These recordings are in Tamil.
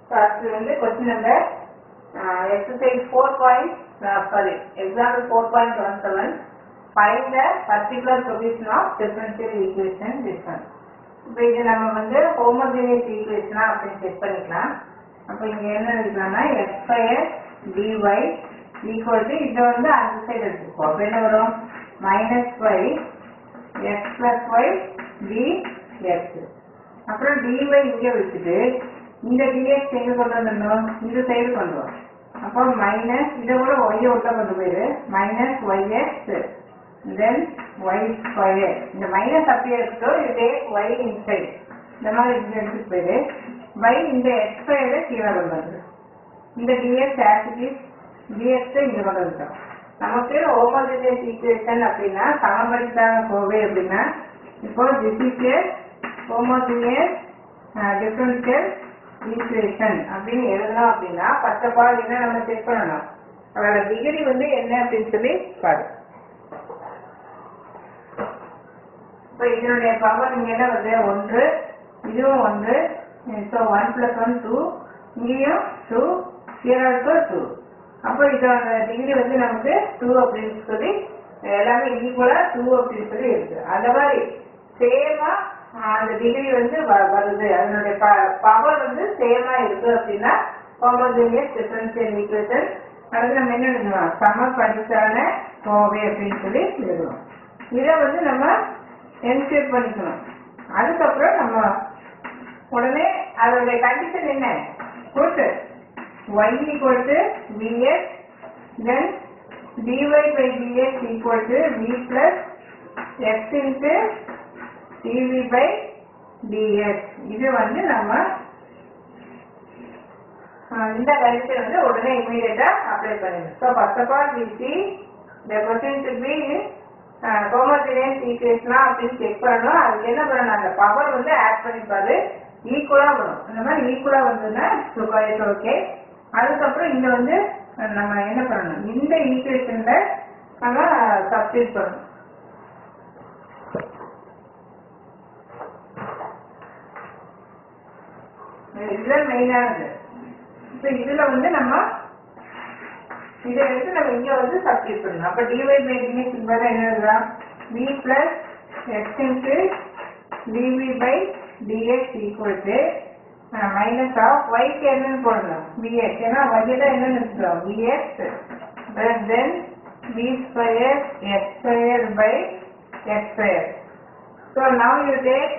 அடுத்து வந்து question number exercise four point sorry example four point one seven find the particular solution of differential equation difference இப்போ இது நம்ம வந்து ஹோமோஜினியஸ் ஈக்குவேஷனா அப்படின்னு செக் பண்ணிக்கலாம் அப்போ இங்க என்ன இருக்குன்னா X square D Y equal to இதை வந்து அந்த சைடு எடுத்துப்போம் அப்போ என்ன வரும் minus Y X plus Y D X அப்புறம் டிஒய் இங்கே வச்சுட்டு இந்த டிஎக்ஸ் எங்க கொண்டு வந்துடணும் இந்த சைடு கொண்டு வரும் அப்போ மைனஸ் இதை கூட ஒய்யை உள்ள கொண்டு போயிரு minus Y X then Y square இந்த மைனஸ் அப்படியே இருக்கட்டும் இதே ஒய் இன்சைட் இந்த மாதிரி இங்க எடுத்துட்டு போயிரு பை இந்த எக்ஸ் ஸ்கொயரை கீழே கொண்டு வந்து இந்த டிஎக்ஸ் ஆக்டிவிஸ் டிஎக்ஸ் இங்க கொண்டு வந்துட்டோம் நமக்கு ஹோமோஜினியஸ் ஈக்குவேஷன் அப்படின்னா சமபடித்தான கோவை அப்படின்னா இப்போ this is homogeneous differential equation அப்படின்னு எழுதணும் அப்படின்னா ஃபர்ஸ்ட் ஆஃப் ஆல் என்ன நம்ம செக் பண்ணணும் அதோட டிகிரி வந்து என்ன அப்படின்னு சொல்லி பாரு இப்போ இதனுடைய பவர் இங்க என்ன வருது ஒன்று இதுவும் ஒன்று so one plus one two இங்கேயும் டூ ஹியர் ஆல்சோ டூ அப்போ இதோட டிகிரி வந்து நமக்கு டூ அப்படின்னு சொல்லி எல்லாமே ஈக்குவலா டூ அப்படின்னு சொல்லி இருக்கு அந்த மாதிரி சேமா அந்த டிகிரி வந்து வ- வருது அதனுடைய பவர் வந்து சேமா இருக்கு அப்படின்னா ஹோமோஜினியஸ் டிஃபரன்ஷியல் ஈக்குவேஷன் அடுத்து நம்ம என்ன எழுதணும் சம படித்தான கோவை அப்படின்னு சொல்லி எழுதணும் இதை வந்து நம்ம என்ஷூர் பண்ணிக்கணும் அதுக்கப்புறம் நம்ம உடனே அதோடைய கண்டிஷன் என்ன கொடுத்து y equal to vx then dy by dx equal to v plus x into dv by dx இது வந்து நம்ம அஹ், இந்த கண்டிஷன் வந்து உடனே இமீடியட்டா அப்ளை பண்ணிடணும் so first of all we see the question to be homogeneous ஈக்குவேஷனா அப்படின்னு செக் பண்ணணும் அதுக்கு என்ன பண்ணணும் அந்த பவர் வந்து ஆட் பண்ணிப்பாரு ஈக்குவலா வரும் இந்த மாதிரி ஈக்குவலா வந்ததுன்னா இட்ஸ் ஓகே அதுக்கப்புறம் இங்க வந்து அஹ், நம்ம என்ன பண்ணணும் இந்த ஈக்குவேஷன்ல நம்ம சப்ஸ்டிட் பண்ணணும் இதுதான் மெயினானது இப்போ இதுல வந்து நம்ம இதை எடுத்து நம்ம இங்க வந்து சப்ஸ்டிட் பண்ணணும் அப்ப dy by dx பதிலா என்ன எழுதலாம் v plus x into dv by dx equal to minus of y க்கு என்னன்னு போடணும் vx ஏன்னா y ல என்னன்னு இருக்கிறோம் vx but then v square x square by x square so now you take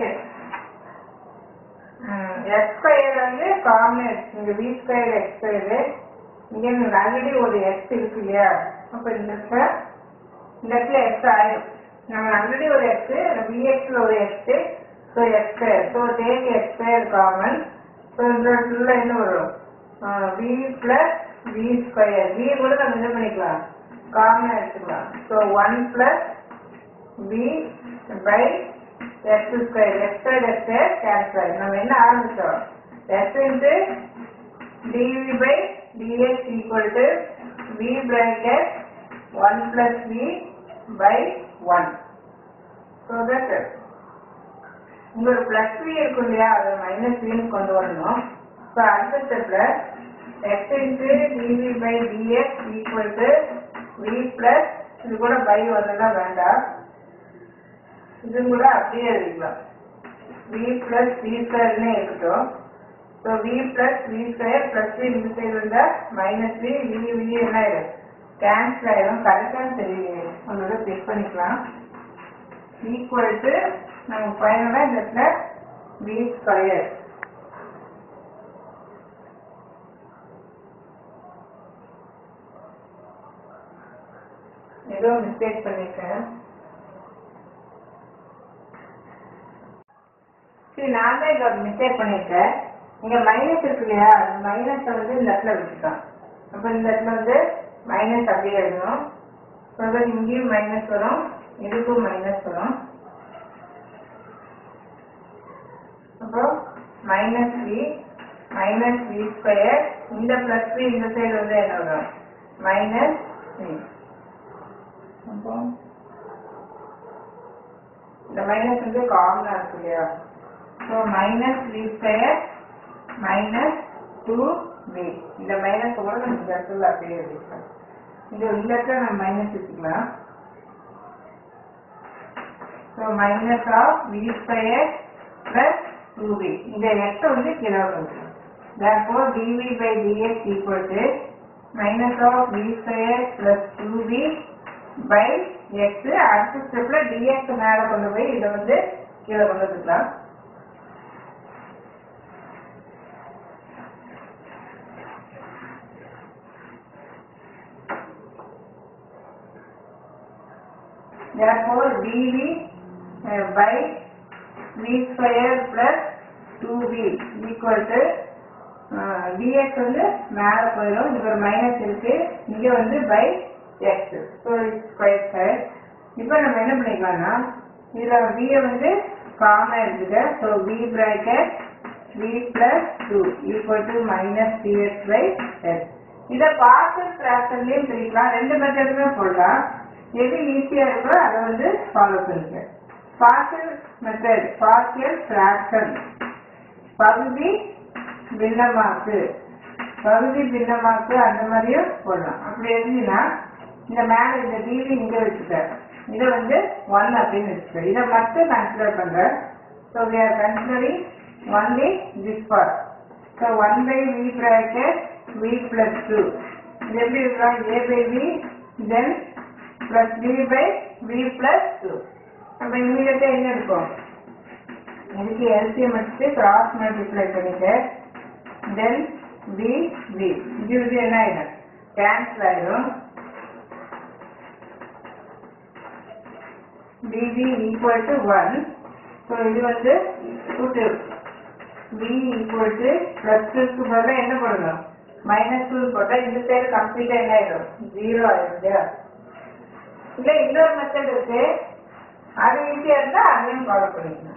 X square வந்து காமன் இங்க வி ஸ்கொயர் எக்ஸ் ஸ்கொயர் இங்க ஆல்ரெடி ஒரு எக்ஸ் இருக்கு இல்லையா அப்ப இந்த இடத்துல இந்த இடத்துல எக்ஸ் ஆயிடும் நம்ம ஆல்ரெடி ஒரு எக்ஸ் விஎக்ஸ்ல ஒரு X so X square so take X square common so இந்த இடத்துல என்ன வரும் V plus V square V கூட நம்ம என்ன பண்ணிக்கலாம் காமன் எடுத்துக்கலாம் so one plus v by x square x square x square cancel நம்ம என்ன ஆரம்பிச்சோம் x into dv by dx equal to v bracket 1 plus v by 1 so that உங்களுக்கு பிளஸ் வி இருக்கும் இல்லையா அதை மைனஸ் வின்னு கொண்டு வரணும் ஸோ அடுத்த ஸ்டெப்ல X into D V by D X equal to V plus இது கூட பை வரலாம் வேண்டாம் இது கூட அப்படியே எழுதிக்கலாம் வி பிளஸ் வி ஸ்கொயர்னே இருக்கட்டும் so V plus V square plus V இந்த சைடு இருந்தால் மைனஸ் வி வி வி என்ன ஆயிடும் கேன்சல் ஆயிடும் கரெக்டாக சரி உங்களோட செக் பண்ணிக்கலாம் ஈக்குவல் டு நம்ம ஃபைனலாக இந்த இடத்துல வி ஸ்கொயர் ஏதோ மிஸ்டேக் பண்ணிருக்கேன் சரி நான் தான் இங்க மிஸ்டேக் பண்ணிருக்கேன் இங்க மைனஸ் இருக்கு இல்லையா மைனஸ் வந்து இந்த இடத்துல விட்டுட்டோம் அப்ப இந்த இடத்துல வந்து மைனஸ் அப்படியே எழுதணும் அப்புறம் இங்கேயும் மைனஸ் வரும் இதுக்கும் மைனஸ் வரும் அப்புறம் minus V minus V square இந்த பிளஸ் வி இந்த சைடு வந்து என்ன வரும் மைனஸ் வி அப்போ இந்த மைனஸ் வந்து காமனா இருக்கு இல்லையா so minus V square minus two B இந்த மைனஸ் கூட நம்ம இந்த இடத்துல அப்படியே எழுதிக்கலாம் இந்த இந்த இடத்துல நம்ம மைனஸ் வச்சுக்கலாம் so minus of V square plus two B இந்த எக்ஸ் வந்து கீழே வந்துடும் therefore dv by dx equal to minus of v square plus 2b by x அடுத்த ஸ்டெப்ல dx மேல கொண்டு போய் இதை வந்து கீழே கொண்டு வந்துக்கலாம் therefore dv uh, by v square plus 2b equal to dx வந்து மேல போயிடும் இங்க ஒரு மைனஸ் இருக்கு இங்க வந்து by X so square square இப்போ நம்ம என்ன பண்ணிக்கலாம்னா இதுல v வந்து காமன் எடுத்துக்க so v bracket v plus two equal to minus D X by X இதை பார்சல் ஃப்ராக்ஷன்லையும் பிரிக்கலாம் ரெண்டு மெத்தடுமே போடலாம் எது ஈஸியா இருக்கோ அதை வந்து ஃபாலோ பண்ணுங்க பார்சல் மெத்தட் பார்சியல் ஃப்ராக்ஷன் பகுதி பின்னமாக்கு பகுதி பின்னமாக்கு அந்த மாதிரியும் போடலாம் அப்படி எழுதினா இந்த மேல இந்த டிவி இங்க வச்சுக்க இதை வந்து ஒன் அப்படின்னு வச்சுக்க இதை மட்டும் கன்சிடர் பண்றேன் so we are considering only this part so one by V bracket V plus two இது எப்படி இருக்கலாம் A by V then plus B by V plus two நம்ம இமீடியட்டா என்ன இருக்கும் இதுக்கு எல்சிஎம் எடுத்து கிராஸ் மல்டிப்ளை பண்ணிட்டு தென் பி பி இது இது என்ன ஆயிடும் கேன்சல் ஆயிடும் B B equal to one so இது வந்து two B equal to plus டூக்கு பதிலாக என்ன பண்ணணும் மைனஸ் டூ போட்டால் இந்த சைடு கம்ப்ளீட்டாக என்ன ஆயிடும் ஜீரோ ஆயிடும் இல்லையா இல்லை இன்னொரு மெத்தட் இருக்கு அது ஈஸியாக இருந்தால் அதையும் ஃபாலோ பண்ணிக்கணும்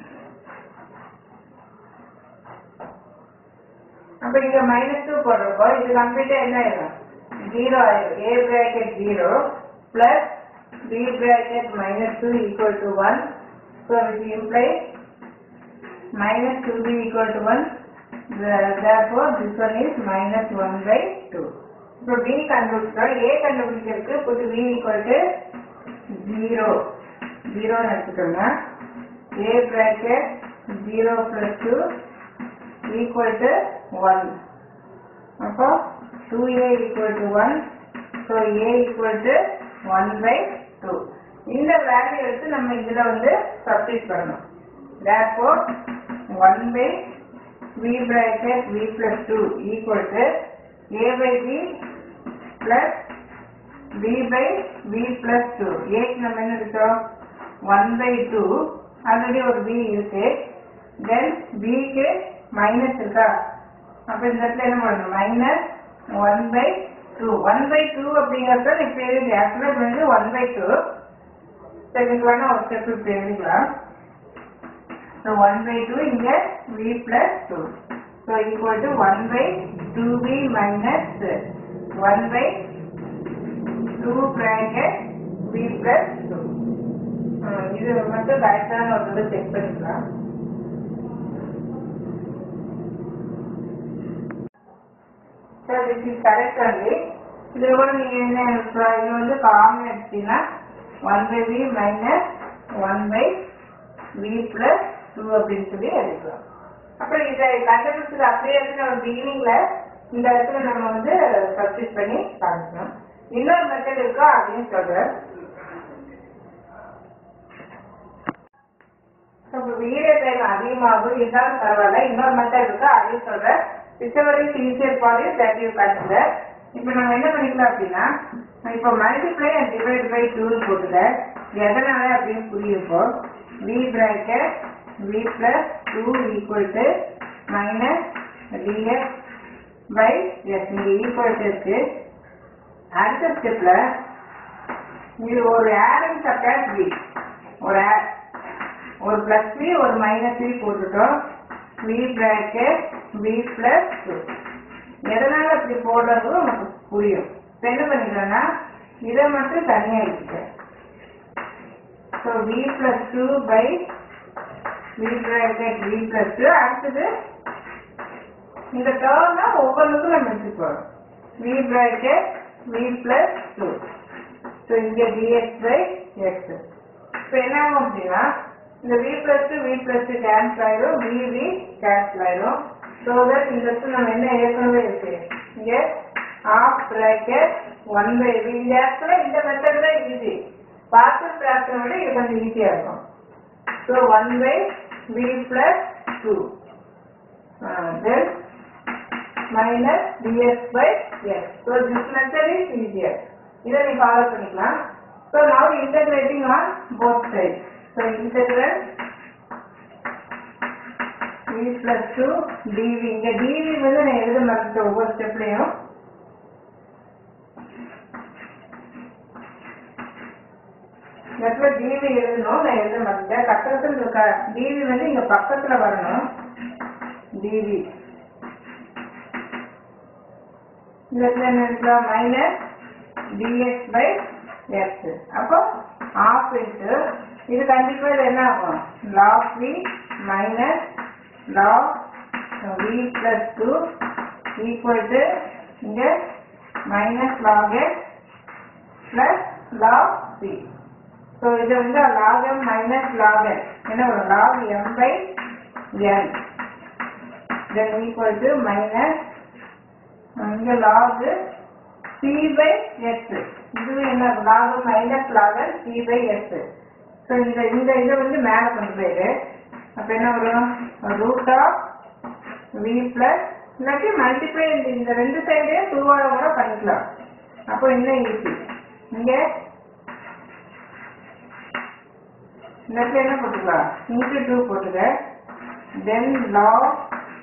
அப்ப இங்க மைனஸ் டூ போடுறப்போ இது கம்ப்ளீட்டா என்ன ஆயிடும் ஜீரோ ஆயிடும் A bracket zero plus B bracket minus two equal to one so which imply minus two B equal to one therefore this one is minus 1 by 2 இப்போ b கண்டுபிடிச்சோம் a கண்டுபிடிக்கிறதுக்கு புட்டு v equal to 0 0 எடுத்துக்கோங்க a bracket 0 plus 2 equal to 1 அப்போ 2a equal to 1 so a equal to 1 by 2 இந்த வேல்யூ எடுத்து நம்ம இதுல வந்து சப்ஸ்டிட் பண்ணணும் therefore 1 by v bracket v plus 2 equal to a by b plus b by v plus 2 a க்கு நம்ம என்ன எடுத்தோம் 1 by 2 ஆல்ரெடி ஒரு b இருக்கு தென் b க்கு மைனஸ் இருக்கா அப்ப இந்த இடத்துல என்ன பண்ணணும் minus one by two one by two அப்படிங்கிறத இப்போ எழுதி ஆக்சுவலாக இப்போ வந்து ஒன் பை டூ செகண்ட் வேணா ஒரு ஸ்டெப் இப்படி எழுதிக்கலாம் ஸோ ஒன் பை டூ இங்கே V plus two so equal to one by two B minus one by two bracket V plus two இது மட்டும் கரெக்டான ஒரு தடவை செக் பண்ணிக்கலாம் so this is correct only இதில் கூட நீங்கள் என்ன இப்போ இது வந்து காமன் எடுத்தீங்கன்னா one by V minus one by V plus two அப்படின்னு சொல்லி எழுதிக்கலாம் அப்புறம் இதை கண்டுபிடிச்சது அப்படியே இருந்து நம்ம பிகினிங்ல இந்த இடத்துல நம்ம வந்து சப்ஸ்டிட் பண்ணி காமிக்கணும் இன்னொரு மெத்தட் இருக்கோ அப்படின்னு சொல்றேன் இப்போ வீடியோ டைம் அதிகமாகும் இருந்தாலும் பரவாயில்ல இன்னொரு மெத்தட் இருக்கு அதையும் சொல்றேன் பிச்சவரி easier for you that you consider இப்போ நம்ம என்ன பண்ணிக்கலாம் அப்படின்னா இப்போ மல்டிப்ளை அண்ட் டிவைட் பை டூன்னு போட்டுல எதனால அப்படின்னு புரியும் இப்போ V bracket V plus two equal to minus D X by S இங்கே ஈக்குவல் டு இருக்கு அடுத்த ஸ்டெப்ல இது ஒரு ஆடிங் சப்டாட் வி ஒரு add. ஒரு பிளஸ் வி ஒரு மைனஸ் வி போட்டுட்டோம் V bracket V plus two எதனால அப்படி போடுறது நமக்கு புரியும் இப்ப என்ன பண்ணிக்கிறேன்னா இதை மட்டும் தனியா எடுத்துக்க so V plus two by V bracket V plus two அடுத்தது இந்த டேர்ம்னா ஒவ்வொன்றுக்கும் நம்ம எடுத்துக்கோம் v bracket v plus 2 so இங்கே dx by x இப்போ என்ன ஆகும் அப்படின்னா இந்த v plus 2 v plus 2 cancel ஆயிரும் v v கேன்சல் ஆயிரும் ஸோ தட் இந்த இடத்துல நம்ம என்ன ஏற்கனவே இருக்கு இங்கே of bracket one by v இந்த இடத்துல இந்த மெத்தட் தான் ஈஸி பார்சல் ஃபிராக்ஷனை விட இது கொஞ்சம் ஈஸியாக இருக்கும் so one by v plus 2 uh, then minus ds by x. So this method is easier. இதை நீ ஃபாலோ பண்ணிக்கலாம் so now integrating on both sides. So integral v plus 2 dv இங்க dv வந்து நான் எழுத மறந்துட்டேன் ஒவ்வொரு ஸ்டெப்லையும் இடத்துல dv எழுதணும் நான் எழுத மறந்துட்டேன் பக்கத்துல இருக்க dv வந்து இங்க பக்கத்துல வரணும் dv இந்த இடத்துல என்ன இருக்கலாம் மைனஸ் dx பை எக்ஸ் அப்போ ஆஃப் இன்ட்டு இது கண்டிப்பா இது என்ன ஆகும் log V minus log V plus two equal to இங்க minus log X plus log C so இது வந்து log M minus log N என்ன வரும் log M by N then equal to minus இங்க லாக் சி பை எக்ஸ் இதுவும் என்ன log minus log C by X so இந்த இந்த இதை வந்து மேலே கொண்டு போயிரு அப்போ என்ன வரும் ரூட் ஆஃப் வி பிளஸ் இல்லாட்டி மல்டிப்ளை இந்த ரெண்டு சைடையும் டூவோட கூட பண்ணிக்கலாம் அப்போ இன்னும் ஈஸி இங்கே இந்த இடத்துல என்ன போட்டுக்கலாம் இன்ட்டு டூ போட்டுக்க then log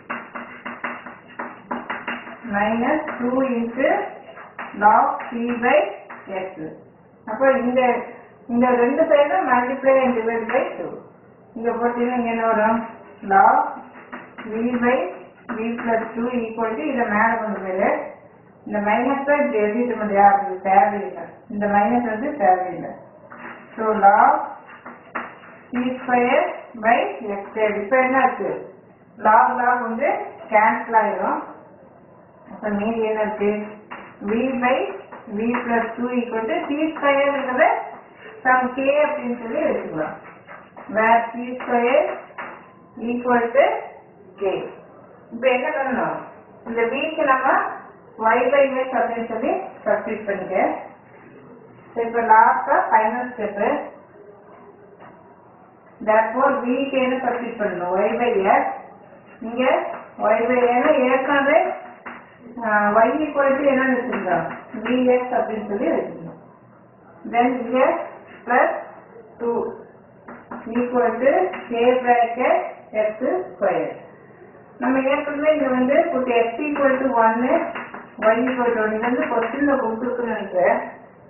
minus 2 into log c by x. அப்போ இந்த இந்த ரெண்டு சைடும் multiply and divide by two இங்க போட்டீங்கன்னா இங்க என்ன வரும் log v by v plus 2 equal to இதை மேல கொண்டு போயிரு இந்த மைனஸ் தான் இப்படி எழுதிட்டு முடியா அது தேவையில்லை இந்த மைனஸ் வந்து தேவையில்லை so log c square by X square இப்போ என்ன ஆச்சு log log வந்து கேன்சல் ஆயிரும் அப்ப மீதி என்ன இருக்கு v by v plus two equal to C ஸ்கொயர்ங்கிறத சம் கே அப்படின்னு சொல்லி வச்சுக்கலாம் where C square equal to K இப்போ என்ன பண்ணணும் இந்த விக்கு நம்ம y பை எக்ஸ் அப்படின்னு சொல்லி சப்ஸ்டிட் பண்ணிக்க இப்போ லாஸ்டா ஃபைனல் ஸ்டெப்பு therefore v க்கு என்ன சப்ஸ்டிட் பண்ணணும் y பை எக்ஸ் இங்க y பை ஏன்னா ஏற்கனவே y equal to என்ன வச்சிருக்கோம் vx அப்படின்னு சொல்லி வச்சிருக்கோம் then here plus 2 equal to k bracket x square நம்ம ஏற்கனவே இங்க வந்து put x equal to 1 y equal to 1 இது வந்து கொஸ்டின்ல கொடுத்துருக்குன்னு நினைக்கிறேன்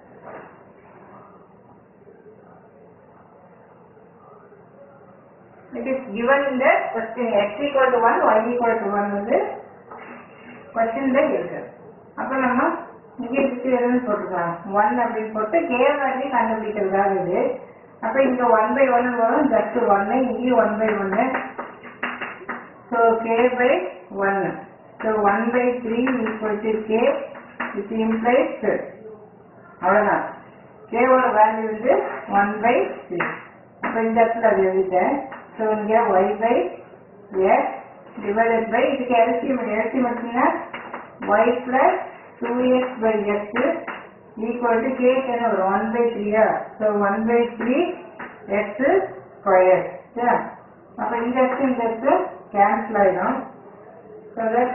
It is given in the question x equal to 1 y equal to 1 வந்து கொஸ்டின்ல இருக்கு அப்ப நம்ம இங்கே இருக்கு எதுன்னு போட்டுக்கலாம் ஒன் அப்படின்னு போட்டு கே வேல்யூ கண்டுபிடிக்கிறதாக இது அப்ப இங்க ஒன் பை ஒன் வரும் ஜஸ்ட் ஒன்னு இங்கேயும் ஒன் பை ஒன்னு so K by one so one by three equal to K it implies அவ்வளோதான் கேவோட வேல்யூ வந்து ஒன் பை த்ரீ அப்போ இந்த இடத்துல அது எழுதிட்டேன் ஸோ இங்கே Y by X divided by இதுக்கு LCM LCM எடுத்தீங்கன்னா y plus 2x by x equal to k என்ன வரும் 1 by 3 ah so 1 by 3 x square சரியா அப்ப இந்த x இந்த x கேன்சல் ஆயிடும் so that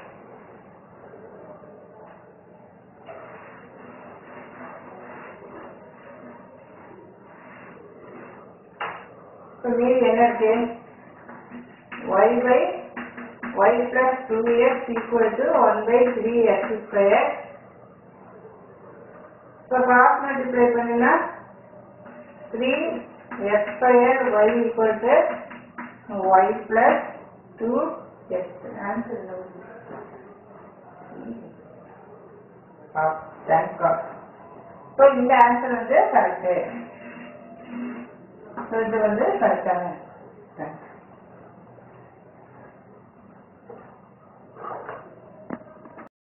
so மீதி என்ன இருக்கு y by y plus 2x equal to 1 by 3x square. So cross multiply பண்ணினா 3x square y equal to y plus 2x. Answer என்ன வருது? Ah, thank God. So இந்த ஆன்சர் வந்து கரெக்ட் ஸோ இது வந்து கரெக்டான